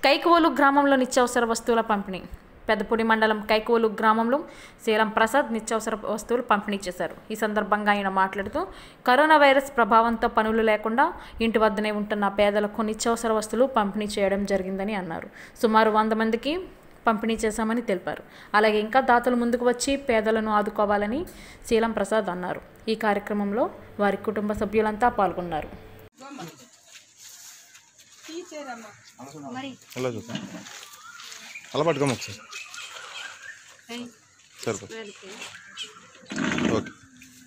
కైకోలు గ్రామంలో నిత్యావసర వస్తువుల పంపిణీ పెద్దపూడి మండలం కైకోలు గ్రామంలో శీలం ప్రసాద్ నిత్యావసర వస్తువులు పంపిణీ చేశారు ఈ సందర్భంగా ఆయన మాట్లాడుతూ కరోనా వైరస్ ప్రభావంతో పనులు లేకుండా ఇంటి వద్దనే ఉంటున్న పేదలకు నిత్యావసర వస్తువులు పంపిణీ చేయడం జరిగిందని అన్నారు సుమారు వంద మందికి పంపిణీ చేశామని తెలిపారు అలాగే ఇంకా దాతలు ముందుకు వచ్చి పేదలను ఆదుకోవాలని శీలం ప్రసాద్ అన్నారు ఈ కార్యక్రమంలో వారి కుటుంబ సభ్యులంతా పాల్గొన్నారు అలా చూద్దాం అలా పట్టుకోము ఒకసారి సరిపో ఓకే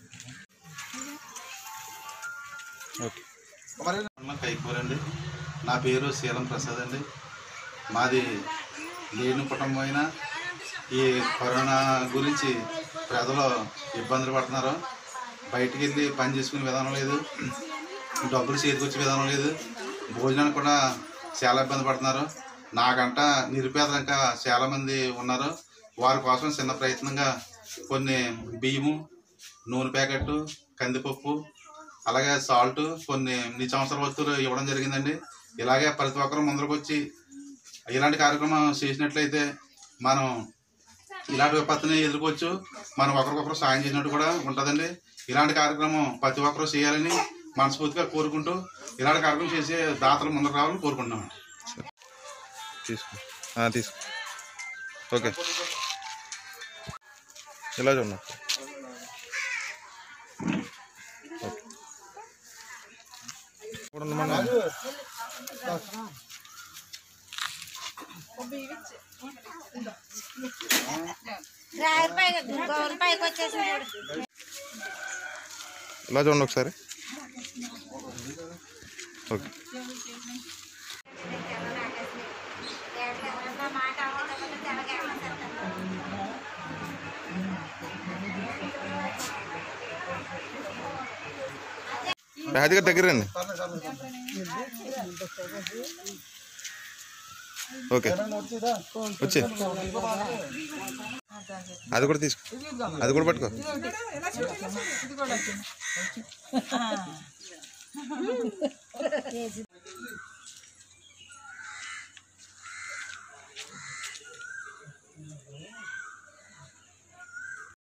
ఓకే అమ్మ కైకూరండి నా పేరు శీలం ప్రసాద్ అండి మాది లేని కుటుంబం అయినా ఈ కరోనా గురించి ప్రజలు ఇబ్బందులు పడుతున్నారు బయటికి వెళ్ళి పని చేసుకునే విధానం లేదు డబ్బులు చేతికి వచ్చే విధానం లేదు భోజనానికి కూడా చాలా ఇబ్బంది పడుతున్నారు నాకంట నిరుపేదలు ఇంకా చాలామంది ఉన్నారు వారి కోసం చిన్న ప్రయత్నంగా కొన్ని బియ్యము నూనె ప్యాకెట్ కందిపప్పు అలాగే సాల్ట్ కొన్ని నిత్యావసర వస్తువులు ఇవ్వడం జరిగిందండి ఇలాగే ప్రతి ఒక్కరు ముందరకు వచ్చి ఇలాంటి కార్యక్రమం చేసినట్లయితే మనం ఇలాంటి విపత్తుని ఎదుర్కోవచ్చు మనం ఒకరికొకరు సాయం చేసినట్టు కూడా ఉంటుందండి ఇలాంటి కార్యక్రమం ప్రతి ఒక్కరు చేయాలని మనస్ఫూర్తిగా కోరుకుంటూ ఇలాంటి కార్యక్రమం చేసే దాతలు ముందుకు రావాలని కోరుకుంటున్నామండి తీసుకో ఆ, తీసుకో ఓకే ఇలా చూడండి ఓకే ఇప్పుడు ఉంది మన పైకి వచ్చేసింది ఇలా చూడండి ఒకసారి ఓకే రాధిక దగ్గర రండి ఓకే వచ్చి అది కూడా తీసుకో అది కూడా పట్టుకో